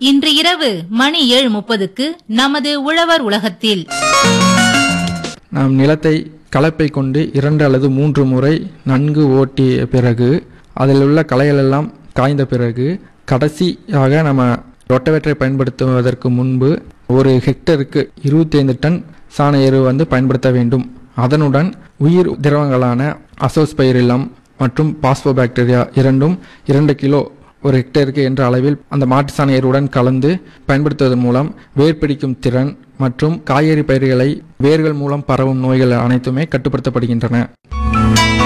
இன்று இரவு மணி ஏழு முப்பதுக்கு நமது உழவர் உலகத்தில் நாம் நிலத்தை கலப்பை கொண்டு இரண்டு அல்லது மூன்று முறை நன்கு ஓட்டிய பிறகு அதில் உள்ள களைகளெல்லாம் காய்ந்த பிறகு கடைசியாக நம்ம ரொட்டவேட்டரை பயன்படுத்துவதற்கு முன்பு ஒரு ஹெக்டருக்கு 25 டன் சாண எரு வந்து பயன்படுத்த வேண்டும் அதனுடன் உயிர் திரவங்களான அசோஸ்பைரிலம் மற்றும் பாஸ்போபாக்டீரியா இரண்டும் இரண்டு கிலோ ஒரு ஹெக்டேருக்கு என்ற அளவில் அந்த மாட்டு சாண எருவுடன் கலந்து பயன்படுத்துவதன் மூலம் வேர் பிடிக்கும் திறன் மற்றும் காய்கறி பயிர்களை வேர்கள் மூலம் பரவும் நோய்கள் அனைத்துமே கட்டுப்படுத்தப்படுகின்றன